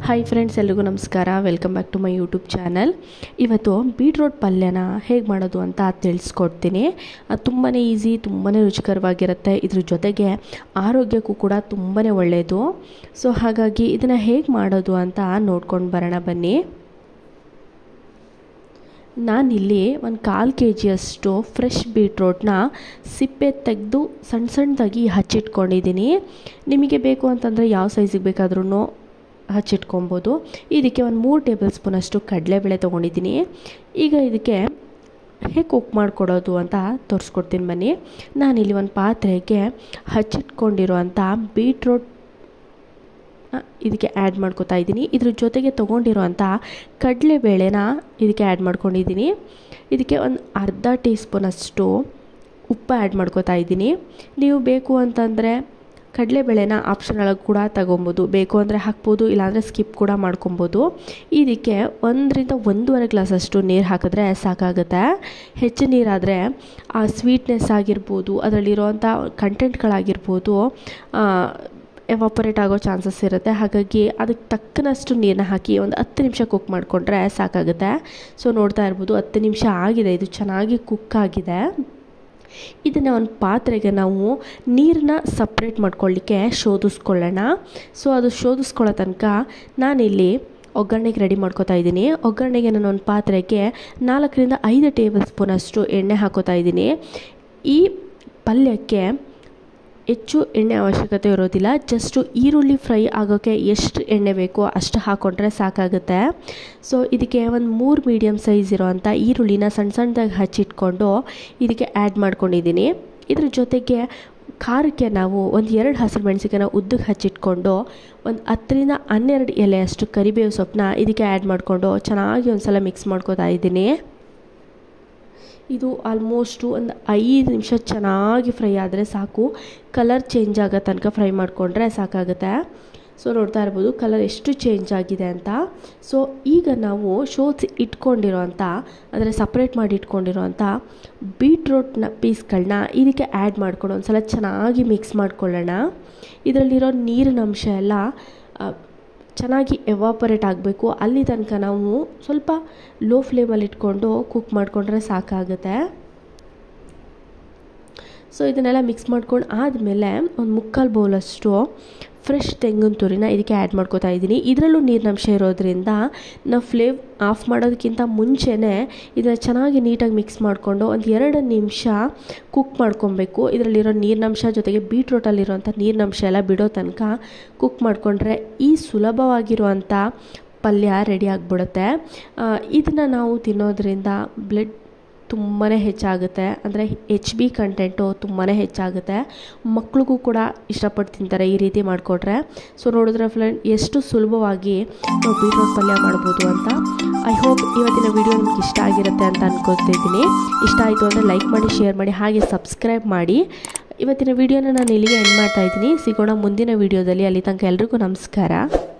hi friends ಎಲ್ರಿಗೂ ನಮಸ್ಕಾರ welcome back to my YouTube channel ಇವತ್ತು ಬೀಟ್ರೋಟ್ ಪಲ್ಯನ ಹೇಗೆ ಮಾಡೋದು ಅಂತ ತಿಳಿಸ್ಕೊಡ್ತೀನಿ ಅದು ತುಂಬಾ ಈಸಿ ತುಂಬಾ ರುಚಿಕರವಾಗಿರುತ್ತೆ ಇದ್ರ ಜೊತೆಗೆ ಆರೋಗ್ಯಕ್ಕೂ ಕೂಡ ತುಂಬಾ ಒಳ್ಳೆಯದು ಸೊ ಹಾಗಾಗಿ ಇದನ್ನು ಹೇಗೆ ಮಾಡೋದು ಅಂತ ನೋಡ್ಕೊಂಡು ಬರೋಣ ಬನ್ನಿ ನಾನಿಲ್ಲಿ ಒಂದು ಕಾಲು ಕೆ ಜಿಯಷ್ಟು ಫ್ರೆಶ್ ಬೀಟ್ರೋಟ್ನ ಸಿಪ್ಪೆ ತೆಗೆದು ಸಣ್ಣ ಸಣ್ಣದಾಗಿ ಹಚ್ಚಿಟ್ಕೊಂಡಿದ್ದೀನಿ ನಿಮಗೆ ಬೇಕು ಅಂತಂದರೆ ಯಾವ ಸೈಜಿಗೆ ಬೇಕಾದ್ರೂ ಹಚ್ಚಿಟ್ಕೊಬೋದು ಇದಕ್ಕೆ ಒಂದು ಮೂರು ಟೇಬಲ್ ಸ್ಪೂನಷ್ಟು ಕಡಲೆಬೇಳೆ ತೊಗೊಂಡಿದ್ದೀನಿ ಈಗ ಇದಕ್ಕೆ ಹೇಗೆ ಕುಕ್ ಮಾಡಿಕೊಡೋದು ಅಂತ ತೋರಿಸ್ಕೊಡ್ತೀನಿ ಬನ್ನಿ ನಾನಿಲ್ಲಿ ಒಂದು ಪಾತ್ರೆಗೆ ಹಚ್ಚಿಟ್ಕೊಂಡಿರೋವಂಥ ಬೀಟ್ರೋಟ್ ಇದಕ್ಕೆ ಆ್ಯಡ್ ಮಾಡ್ಕೋತಾ ಇದ್ದೀನಿ ಇದ್ರ ಜೊತೆಗೆ ತೊಗೊಂಡಿರೋವಂಥ ಕಡಲೆಬೇಳೆನ ಇದಕ್ಕೆ ಆ್ಯಡ್ ಮಾಡ್ಕೊಂಡಿದ್ದೀನಿ ಇದಕ್ಕೆ ಒಂದು ಅರ್ಧ ಟೀ ಸ್ಪೂನಷ್ಟು ಉಪ್ಪು ಆ್ಯಡ್ ಮಾಡ್ಕೋತಾ ಇದ್ದೀನಿ ನೀವು ಬೇಕು ಅಂತಂದರೆ ಕಡಲೆಬೇಳೆನ ಆಪ್ಷನೊಳಗೆ ಕೂಡ ತಗೊಬೋದು ಬೇಕು ಅಂದರೆ ಹಾಕ್ಬೋದು ಇಲ್ಲಾಂದರೆ ಸ್ಕಿಪ್ ಕೂಡ ಮಾಡ್ಕೊಬೋದು ಇದಕ್ಕೆ ಒಂದರಿಂದ ಒಂದೂವರೆ ಗ್ಲಾಸಷ್ಟು ನೀರು ಹಾಕಿದ್ರೆ ಸಾಕಾಗುತ್ತೆ ಹೆಚ್ಚು ನೀರಾದರೆ ಆ ಸ್ವೀಟ್ನೆಸ್ ಆಗಿರ್ಬೋದು ಅದರಲ್ಲಿರುವಂಥ ಕಂಟೆಂಟ್ಗಳಾಗಿರ್ಬೋದು ಎವಾಪರೇಟ್ ಆಗೋ ಚಾನ್ಸಸ್ ಇರುತ್ತೆ ಹಾಗಾಗಿ ಅದಕ್ಕೆ ತಕ್ಕನಷ್ಟು ನೀರನ್ನ ಹಾಕಿ ಒಂದು ಹತ್ತು ನಿಮಿಷ ಕುಕ್ ಮಾಡಿಕೊಂಡ್ರೆ ಸಾಕಾಗುತ್ತೆ ಸೊ ನೋಡ್ತಾ ಇರ್ಬೋದು ಹತ್ತು ನಿಮಿಷ ಆಗಿದೆ ಇದು ಚೆನ್ನಾಗಿ ಕುಕ್ ಆಗಿದೆ ಇದನ್ನು ಒಂದು ಪಾತ್ರೆಗೆ ನಾವು ನೀರನ್ನ ಸಪ್ರೇಟ್ ಮಾಡ್ಕೊಳ್ಳಿಕ್ಕೆ ಶೋಧಿಸ್ಕೊಳ್ಳೋಣ ಸೊ ಅದು ಶೋಧಿಸ್ಕೊಳ್ಳೋ ತನಕ ನಾನಿಲ್ಲಿ ಒಗ್ಗರಣೆಗೆ ರೆಡಿ ಮಾಡ್ಕೋತಾ ಇದ್ದೀನಿ ಒಗ್ಗರಣೆಗೆ ನಾನು ಒಂದು ಪಾತ್ರೆಗೆ ನಾಲ್ಕರಿಂದ ಐದು ಟೇಬಲ್ ಸ್ಪೂನಷ್ಟು ಎಣ್ಣೆ ಹಾಕೋತಾ ಇದ್ದೀನಿ ಈ ಪಲ್ಯಕ್ಕೆ ಹೆಚ್ಚು ಎಣ್ಣೆ ಅವಶ್ಯಕತೆ ಇರೋದಿಲ್ಲ ಜಸ್ಟು ಈರುಳ್ಳಿ ಫ್ರೈ ಆಗೋಕ್ಕೆ ಎಷ್ಟು ಎಣ್ಣೆ ಬೇಕೋ ಅಷ್ಟು ಹಾಕ್ಕೊಂಡ್ರೆ ಸಾಕಾಗುತ್ತೆ ಸೊ ಇದಕ್ಕೆ ಒಂದು ಮೂರು ಮೀಡಿಯಮ್ ಸೈಜ್ ಇರೋವಂಥ ಈರುಳ್ಳಿನ ಸಣ್ಣ ಸಣ್ಣದಾಗಿ ಹಚ್ಚಿಟ್ಕೊಂಡು ಇದಕ್ಕೆ ಆ್ಯಡ್ ಮಾಡ್ಕೊಂಡಿದ್ದೀನಿ ಇದ್ರ ಜೊತೆಗೆ ಖಾರಕ್ಕೆ ನಾವು ಒಂದು ಎರಡು ಹಸಿರು ಮೆಣಸಿಕಾಯನ್ನ ಉದ್ದಕ್ಕೆ ಹಚ್ಚಿಟ್ಕೊಂಡು ಒಂದು ಹತ್ತರಿಂದ ಹನ್ನೆರಡು ಎಲೆಯಷ್ಟು ಕರಿಬೇವು ಸೊಪ್ಪನ್ನ ಇದಕ್ಕೆ ಆ್ಯಡ್ ಮಾಡಿಕೊಂಡು ಚೆನ್ನಾಗಿ ಒಂದು ಸಲ ಮಿಕ್ಸ್ ಮಾಡ್ಕೋತಾ ಇದ್ದೀನಿ ಇದು ಆಲ್ಮೋಸ್ಟು ಒಂದು ಐದು ನಿಮಿಷ ಚೆನ್ನಾಗಿ ಫ್ರೈ ಆದರೆ ಸಾಕು ಕಲರ್ ಚೇಂಜ್ ಆಗೋ ತನಕ ಫ್ರೈ ಮಾಡಿಕೊಂಡ್ರೆ ಸಾಕಾಗುತ್ತೆ ಸೊ ನೋಡ್ತಾ ಇರ್ಬೋದು ಕಲರ್ ಎಷ್ಟು ಚೇಂಜ್ ಆಗಿದೆ ಅಂತ ಸೊ ಈಗ ನಾವು ಶೋಧಿಸಿ ಇಟ್ಕೊಂಡಿರೋ ಅಂಥ ಅಂದರೆ ಸಪ್ರೇಟ್ ಮಾಡಿ ಇಟ್ಕೊಂಡಿರೋ ಅಂಥ ಬೀಟ್ರೋಟ್ನ ಪೀಸ್ಗಳನ್ನ ಇದಕ್ಕೆ ಆ್ಯಡ್ ಮಾಡ್ಕೊಂಡು ಒಂದು ಸಲ ಚೆನ್ನಾಗಿ ಮಿಕ್ಸ್ ಮಾಡ್ಕೊಳ್ಳೋಣ ಇದರಲ್ಲಿರೋ ನೀರಿನ ಅಂಶ ಎಲ್ಲ ಚೆನ್ನಾಗಿ ಎವಾಪರೇಟ್ ಆಗಬೇಕು ಅಲ್ಲಿ ತನಕ ನಾವು ಸ್ವಲ್ಪ ಲೋ ಫ್ಲೇಮಲ್ಲಿ ಇಟ್ಕೊಂಡು ಕುಕ್ ಮಾಡಿಕೊಂಡ್ರೆ ಸಾಕಾಗುತ್ತೆ ಸೊ ಇದನ್ನೆಲ್ಲ ಮಿಕ್ಸ್ ಮಾಡ್ಕೊಂಡು ಆದಮೇಲೆ ಒಂದು ಮುಕ್ಕಾಲು ಬೌಲಷ್ಟು ಫ್ರೆಶ್ ತೆಂಗಿನ ತುರಿನ ಇದಕ್ಕೆ ಆ್ಯಡ್ ಮಾಡ್ಕೋತಾ ಇದ್ದೀನಿ ಇದರಲ್ಲೂ ನೀರಿನಂಶ ಇರೋದ್ರಿಂದ ನಾವು ಫ್ಲೇವ್ ಆಫ್ ಮಾಡೋದಕ್ಕಿಂತ ಮುಂಚೆನೇ ಇದನ್ನು ಚೆನ್ನಾಗಿ ನೀಟಾಗಿ ಮಿಕ್ಸ್ ಮಾಡಿಕೊಂಡು ಒಂದು ಎರಡು ನಿಮಿಷ ಕುಕ್ ಮಾಡ್ಕೊಬೇಕು ಇದರಲ್ಲಿರೋ ನೀರಿನಂಶ ಜೊತೆಗೆ ಬೀಟ್ರೋಟಲ್ಲಿರೋಂಥ ನೀರಿನಂಶ ಎಲ್ಲ ಬಿಡೋ ತನಕ ಕುಕ್ ಮಾಡಿಕೊಂಡ್ರೆ ಈ ಸುಲಭವಾಗಿರುವಂಥ ಪಲ್ಯ ರೆಡಿ ಆಗಿಬಿಡುತ್ತೆ ಇದನ್ನು ನಾವು ತಿನ್ನೋದ್ರಿಂದ ಬ್ಲಡ್ ತುಂಬಾ ಹೆಚ್ಚಾಗುತ್ತೆ ಅಂದರೆ ಎಚ್ ಬಿ ಕಂಟೆಂಟು ತುಂಬಾ ಹೆಚ್ಚಾಗುತ್ತೆ ಮಕ್ಳಿಗೂ ಕೂಡ ಇಷ್ಟಪಟ್ಟು ತಿಂತಾರೆ ಈ ರೀತಿ ಮಾಡಿಕೊಟ್ರೆ ಸೊ ನೋಡಿದ್ರೆ ಫ್ರೆಂಡ್ ಎಷ್ಟು ಸುಲಭವಾಗಿ ನಾವು ಬೀಟ್ರೋಟ್ ಪಲ್ಯ ಮಾಡ್ಬೋದು ಅಂತ ಐ ಹೋಪ್ ಇವತ್ತಿನ ವಿಡಿಯೋ ನಿಮ್ಗೆ ಇಷ್ಟ ಆಗಿರುತ್ತೆ ಅಂತ ಅನ್ಕೋತಿದ್ದೀನಿ ಇಷ್ಟ ಆಯಿತು ಅಂದರೆ ಲೈಕ್ ಮಾಡಿ ಶೇರ್ ಮಾಡಿ ಹಾಗೆ ಸಬ್ಸ್ಕ್ರೈಬ್ ಮಾಡಿ ಇವತ್ತಿನ ವಿಡಿಯೋನ ನಾನು ಇಲ್ಲಿಗೆ ಎಂಡ್ ಮಾಡ್ತಾ ಇದ್ದೀನಿ ಸಿಗೋಣ ಮುಂದಿನ ವಿಡಿಯೋದಲ್ಲಿ ಅಲ್ಲಿ ತನಕ ಎಲ್ರಿಗೂ ನಮಸ್ಕಾರ